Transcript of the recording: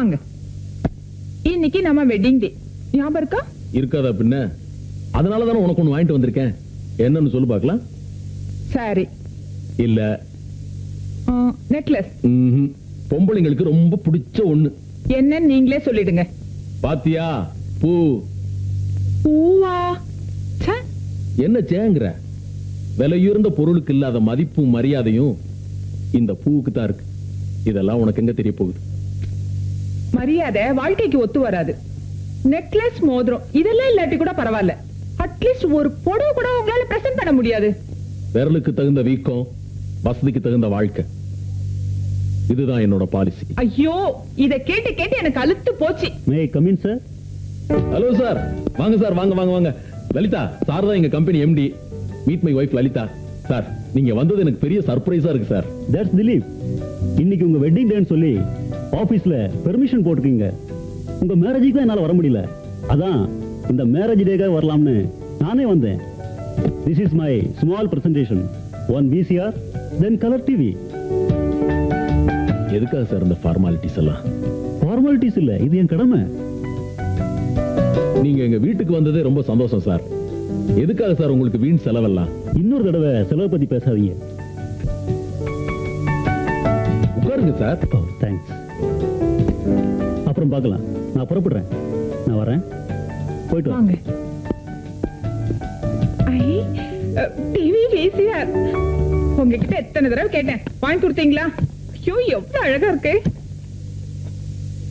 வாங்க இன்னைக்கு நம்ம வெட்டிங் டே ஞாபகம் இருக்கா இருக்காதா பின்ன அதனால தானே உனக்கு ஒண்ணு வாங்கிட்டு வந்திருக்கேன் என்னன்னு சொல்லு பார்க்கலாம் சாரி இல்ல நெக்லஸ் ம்ஹும். பொம்பளைங்களுக்கு ரொம்ப பிடிச்ச ஒண்ணு என்னன்னு நீங்களே சொல்லிடுங்க பாத்தியா பூ பூவா ச்சே, என்ன சேங்கிற விலையுயர்ந்த பொருளுக்கு இல்லாத மதிப்பும் மரியாதையும் இந்த பூவுக்கு தான் இருக்கு இதெல்லாம் உனக்கு எங்க தெரிய போகுது மரியாதை வாழ்க்கைக்கு ஒத்து வராது நெக்லஸ் மோதிரம் இதெல்லாம் இல்லாட்டி கூட பரவாயில்ல அட்லீஸ்ட் ஒரு புடவை கூட உங்களால பிரசன்ட் பண்ண முடியாது விரலுக்கு தகுந்த வீக்கம் வசதிக்கு தகுந்த வாழ்க்கை இதுதான் என்னோட பாலிசி ஐயோ இத கேட்டு கேட்டு எனக்கு அழுத்து போச்சு may come in sir hello sir வாங்க சார் வாங்க வாங்க வாங்க லலிதா சார் தான் எங்க company MD meet my wife Lalitha sir நீங்க வந்தது எனக்கு பெரிய சர்ப்ரைஸா இருக்கு சார் தட்ஸ் திலீப் இன்னைக்கு உங்க வெட்டிங் டேன்னு சொல்லி ஆபீஸ்ல பெர்மிஷன் போட்டுருக்கீங்க உங்க மேரேஜுக்கு தான் என்னால வர முடியல அதான் இந்த மேரேஜ் டேக்காக வரலாம்னு நானே வந்தேன் this is my small presentation one VCR then colour TV எதுக்காக சார் இந்த ஃபார்மாலிட்டிஸ் எல்லாம் ஃபார்மாலிட்டிஸ் இல்ல இது என் கடமை நீங்க எங்க வீட்டுக்கு வந்ததே ரொம்ப சந்தோஷம் சார் எதுக்காக சார் உங்களுக்கு வீண் செலவெல்லாம் இன்னொரு தடவை செலவை பத்தி பேசாதீங்க உட்காருங்க சார் ஓ தேங்க்ஸ் அப்புறம் பார்க்கலாம் நான் புறப்படுறேன் நான் வரேன் போயிட்டு வரேன் வாங்க ஐ டிவி பேசியார் உங்ககிட்ட எத்தனை தடவை கேட்டேன் வாங்கி கொடுத்தீங்களா ஐயோ எவ்வளவு அழகா இருக்கு